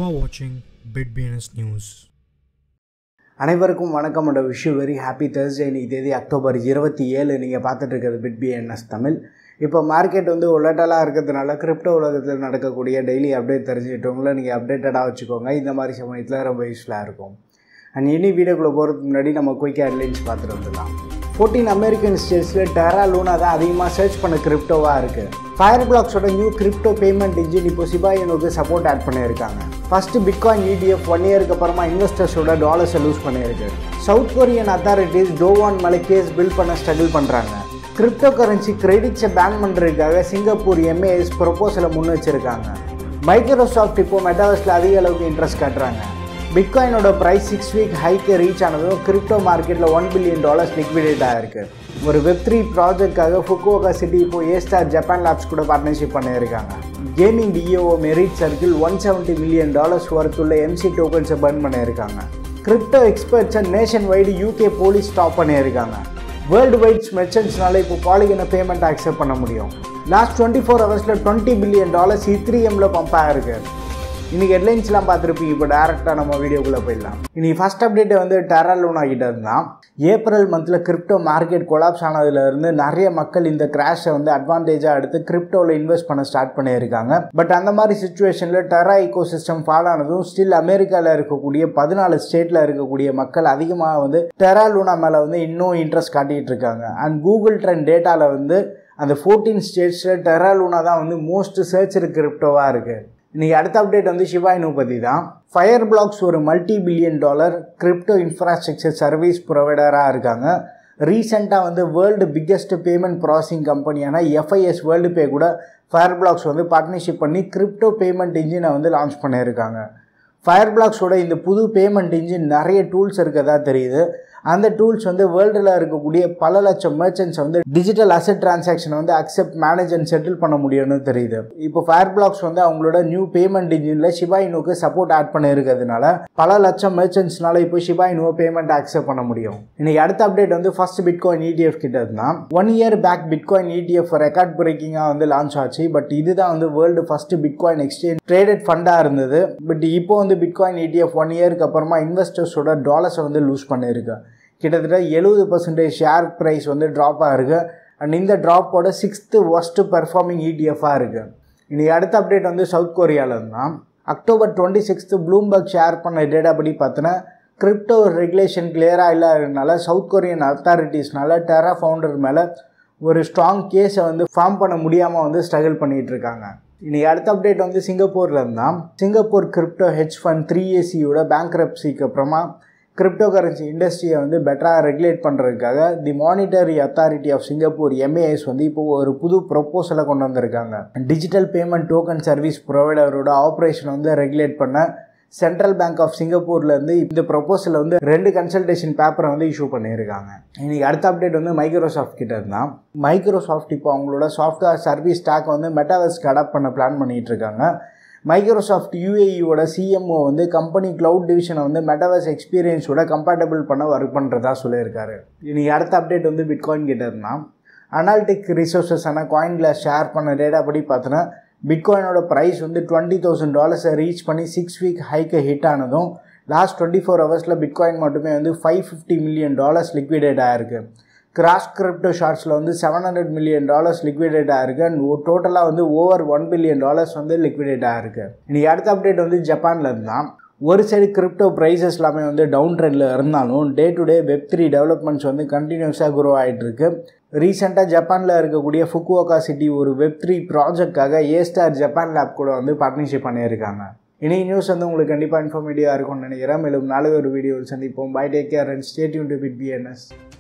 are watching BitBNS News. அனைவருக்கும் வணக்கம் and wish very happy Thursday இன்னைக்கு தேதி அக்டோபர் இருபத்தி ஏழு நீங்கள் பார்த்துட்டு இருக்கிறது பிட் பிஎன்எஸ் தமிழ் இப்போ மார்க்கெட் வந்து உலட்டலாக இருக்கிறதுனால கிரிப்டோ உலகத்தில் நடக்கக்கூடிய டெய்லி அப்டேட் தெரிஞ்சுக்கிட்டவங்கள நீங்கள் அப்டேட்டடாக வச்சுக்கோங்க இந்த மாதிரி சமயத்தில் ரொம்ப யூஸ்ஃபுல்லாக இருக்கும் அண்ட் இனி வீடியோக்குள்ளே போகிறதுக்கு முன்னாடி நம்ம குயிக் ஹெட்லைன்ஸ் பார்த்துட்டு வந்துடலாம் ஃபோர்டீன் அமெரிக்கன் ஸ்டேட்ஸில் டெரா லூனா தான் அதிகமாக சர்ச் பண்ண கிரிப்டோவாக இருக்குது ஃபயர் பிளாக்ஸோட நியூ கிரிப்டோ பேமெண்ட் இன்ஜின் இப்போ சிபாயினுக்கு சப்போர்ட் ஆட் பண்ணியிருக்காங்க ஃபஸ்ட்டு பிட்காயின் இடிஎஃப் ஒன் இயருக்கு அப்புறமா இன்வெஸ்டர்ஸோட டாலர்ஸை லூஸ் பண்ணியிருக்கு சவுத் கொரியன் அத்தாரிட்டிஸ் டோவான் மேலே கேஸ் பில்ட் பண்ண ஸ்ட்ரகிள் பண்ணுறாங்க கிரிப்டோ கரன்சி கிரெடிட்ஸை பேன் பண்ணுறதுக்காக சிங்கப்பூர் எம்ஏஎஸ் ப்ரொப்போசலை முன் வச்சிருக்காங்க மைக்ரோசாஃப்ட் இப்போ மெட்டாவர்ஸில் அதிக அளவுக்கு இன்ட்ரெஸ்ட் காட்டுறாங்க பிட்காயினோட ப்ரைஸ் சிக்ஸ் வீக் ஹைக்கு ரீச் ஆனதும் கிரிப்டோ மார்க்கெட்டில் ஒன் பில்லியன் டாலர்ஸ் லிக்விடேட் ஆகிருக்கு ஒரு வெப் த்ரீ ப்ராஜெக்ட்காக ஃபுக்குவோகா சிட்டி இப்போ ஏ ஸ்டார் ஜப்பான் லேப்ஸ் கூட பார்ட்னர்ஷிப் பண்ணியிருக்காங்க gaming DAO Merit Circle one seventy million dollars ஒர்த்துள்ள எம்சி டோக்கன்ஸை பர்ன் பண்ணியிருக்காங்க கிரிப்டோ எக்ஸ்பர்ட்ஸை nationwide UK police stop பண்ணியிருக்காங்க வேர்ல்டு வைட்ஸ் மெர்ச்சன்ட்ஸ்னால இப்போ பாலிகனை பேமெண்ட் அக்செப்ட் பண்ண முடியும் லாஸ்ட் டுவெண்ட்டி ஃபோர் ஹவர்ஸில் டுவெண்ட்டி பில்லியன் டாலர்ஸ் இத்ரீஎம்ல பம்ப் ஆகிருக்கு இன்னைக்கு ஹெட்லைன்ஸ்லாம் பார்த்துருப்பீங்க இப்போ டேரெக்டாக நம்ம வீடியோக்குள்ளே போயிடலாம் இன்னைக்கு ஃபஸ்ட் அப்டேட் வந்து டெரா லோனா கிட்ட இருந்தால் ஏப்ரல் மந்தில் கிரிப்டோ மார்க்கெட் கொலாப்ஸ் ஆனதுலேருந்து நிறைய மக்கள் இந்த கிராஷை வந்து அட்வான்டேஜாக எடுத்து கிரிப்டோவில் இன்வெஸ்ட் பண்ண ஸ்டார்ட் பண்ணியிருக்காங்க பட் அந்த மாதிரி சுச்சுவேஷனில் டெரா ஈகோ சிஸ்டம் ஃபால் ஆனதும் ஸ்டில் அமெரிக்காவில் இருக்கக்கூடிய பதினாலு ஸ்டேட்டில் இருக்கக்கூடிய மக்கள் அதிகமாக வந்து டெரா லூனா மேலே வந்து இன்னும் இன்ட்ரெஸ்ட் காட்டிகிட்டு இருக்காங்க அண்ட் கூகுள் ட்ரெண்ட் டேட்டாவில் வந்து அந்த ஃபோர்டீன் ஸ்டேட்ஸில் டெரா லூனா தான் வந்து மோஸ்ட் சர்ச் கிரிப்டோவாக இருக்குது இன்றைக்கி அடுத்த அப்டேட் வந்து சிவாயினு பற்றி தான் ஃபயர் பிளாக்ஸ் ஒரு multi billion dollar crypto infrastructure service ப்ரொவைடராக இருக்காங்க ரீசெண்டாக வந்து வேர்ல்டு பிக்கெஸ்ட் பேமெண்ட் ப்ராசஸிங் கம்பெனியான எஃப்ஐஎஸ் வேர்ல்டு பே கூட ஃபயர் பிளாக்ஸ் வந்து பார்ட்னர்ஷிப் பண்ணி கிரிப்டோ பேமெண்ட் இன்ஜினை வந்து லான்ச் பண்ணியிருக்காங்க ஃபயர் பிளாக்ஸோட இந்த புது பேமெண்ட் இன்ஜின் நிறைய டூல்ஸ் இருக்கதா தெரியுது அந்த டூல்ஸ் வந்து வேர்ல்டில் இருக்கக்கூடிய பல லட்சம் மர்ச்சன்ட்ஸ் வந்து டிஜிட்டல் அசெட் டிரான்சாக்ஷனை வந்து அக்செப்ட் மேனேஜ் அண்ட் செட்டில் பண்ண முடியும்னு தெரியுது இப்போ ஃபயர் பிளாக்ஸ் வந்து அவங்களோட நியூ பேமெண்ட் இன்ஜினில் ஷிபாயினுக்கு சப்போர்ட் ஆட் பண்ணியிருக்கிறதுனால பல லட்சம் மர்ச்சன்ட்ஸ்னால இப்போ ஷிபாயினுவை பேமெண்ட் அக்செப்ட் பண்ண முடியும் இன்னைக்கு அடுத்த அப்டேட் வந்து ஃபர்ஸ்ட் பிட்காயின் இடிஎஃப் கிட்ட இருந்தால் one year back bitcoin ETF record பிரேக்கிங்காக வந்து லான்ச் ஆச்சு பட் இதுதான் வந்து world first bitcoin exchange traded ஃபண்டாக இருந்தது பட் இப்போ வந்து பிட்காயின் இடிஎஃப் ஒன் இயருக்கு அப்புறமா இன்வெஸ்டர்ஸோட டாலர்ஸை வந்து லூஸ் பண்ணியிருக்கு கிட்டத்தட்ட எழுபது பர்சன்டேஜ் ஷேர் ப்ரைஸ் வந்து ட்ராப் ஆகிருக்கு அண்ட் இந்த ட்ராப்போட சிக்ஸ்த்து ஒஸ்ட்டு பெர்ஃபார்மிங் இடிஎஃபாக இருக்குது இன்றைக்கி அடுத்த அப்டேட் வந்து சவுத் கோரியாவில் இருந்தால் October twenty sixth Bloomberg share பண்ண டேட்டா படி பார்த்தோன்னா கிரிப்டோ ரெகுலேஷன் கிளியராக இல்லாததுனால சவுத் கொரியன் அத்தாரிட்டிஸ்னால டெரா ஃபவுண்டர் மேலே ஒரு ஸ்ட்ராங் கேஸை வந்து ஃபார்ம் பண்ண முடியாமல் வந்து ஸ்ட்ரகிள் பண்ணிகிட்டு இருக்காங்க இன்றைக்கி அடுத்த அப்டேட் வந்து சிங்கப்பூரில் இருந்தால் Singapore crypto hedge fund three ஏசியோட பேங்க்ரப்சிக்கு அப்புறமா கிரிப்டோ கரன்சி இண்டஸ்ட்ரியை வந்து பெட்டராக ரெகுலேட் பண்ணுறதுக்காக the Monetary Authority of Singapore MAS வந்து இப்போ ஒரு புது ப்ரொப்போசலை கொண்டு வந்திருக்காங்க டிஜிட்டல் பேமெண்ட் டோக்கன் சர்வீஸ் ப்ரொவைடரோட ஆப்ரேஷன் வந்து ரெகுலேட் பண்ண சென்ட்ரல் பேங்க் ஆஃப் சிங்கப்பூர்லேருந்து இந்த ப்ரொப்போசலில் வந்து ரெண்டு கன்சல்டேஷன் பேப்பரை வந்து இஷ்யூ பண்ணியிருக்காங்க இன்றைக்கி அடுத்த அப்டேட் வந்து மைக்ரோசாஃப்ட் கிட்ட இருந்தால் மைக்ரோசாஃப்ட் இப்போ அவங்களோட சாஃப்ட்வேர் சர்வீஸ் ஸ்டாக் வந்து மெட்டாவர்ஸ்க்கு அடாப்ட் பண்ண பிளான் பண்ணிகிட்டு இருக்காங்க மைக்ரோசாஃப்ட் யூஏஇயோட சிஎம்ஓ வந்து கம்பெனி க்ளவுட் டிவிஷனை வந்து மெட்டாவர்ஸ் எக்ஸ்பீரியன்ஸோட கம்பேட்டபிள் பண்ண ஒர்க் பண்ணுறதா சொல்லியிருக்காரு இன்றைக்கி அடுத்த அப்டேட் வந்து பிட்காயின் கிட்ட இருந்தால் அனாலிட்டிக் ரிசோர்ஸஸான காயினில் ஷேர் பண்ண டேட்டா படி பார்த்தோன்னா பிட்காயினோட ப்ரைஸ் வந்து டுவெண்ட்டி தௌசண்ட் டாலர்ஸை ரீச் பண்ணி சிக்ஸ் வீக் ஹைக்கை ஹிட் ஆனதும் லாஸ்ட் டுவெண்ட்டி ஃபோர் ஹவர்ஸில் பிட்காயின் மட்டுமே வந்து five fifty million dollars liquidate ஆகிருக்கு கிராஸ் கிரிப்டோ ஷார்ட்ஸில் வந்து seven hundred million dollars liquidate ஆகிருக்கு அண்ட் டோட்டலாக வந்து ஓவர் ஒன் பில்லியன் டாலர்ஸ் வந்து லிக்விடேட் ஆகிருக்கு இன்றைக்கி அடுத்த அப்டேட் வந்து ஜப்பானில் இருந்தால் ஒரு சைடு கிரிப்டோ ப்ரைஸஸ் எல்லாமே வந்து டவுன் ட்ரெண்டில் இருந்தாலும் day to day web three developments வந்து கண்டினியூஸாக குரோ ஆகிட்டுருக்கு ரீசெண்டாக ஜப்பானில் இருக்கக்கூடிய ஃபுக்குவோகா சிட்டி ஒரு வெப் த்ரீ ப்ராஜெக்டாக ஏ ஸ்டார் ஜப்பான் லேப் கூட வந்து பார்ட்னர்ஷிப் பண்ணியிருக்காங்க இனி நியூஸ் வந்து உங்களுக்கு கண்டிப்பாக இன்ஃபர்மேட்டிவாக இருக்கும்னு நினைக்கிறேன் மேலும் நாளை ஒரு வீடியோவில் சந்திப்போம் bye take care and stay யூன் டு பிட் பிஎன்எஸ்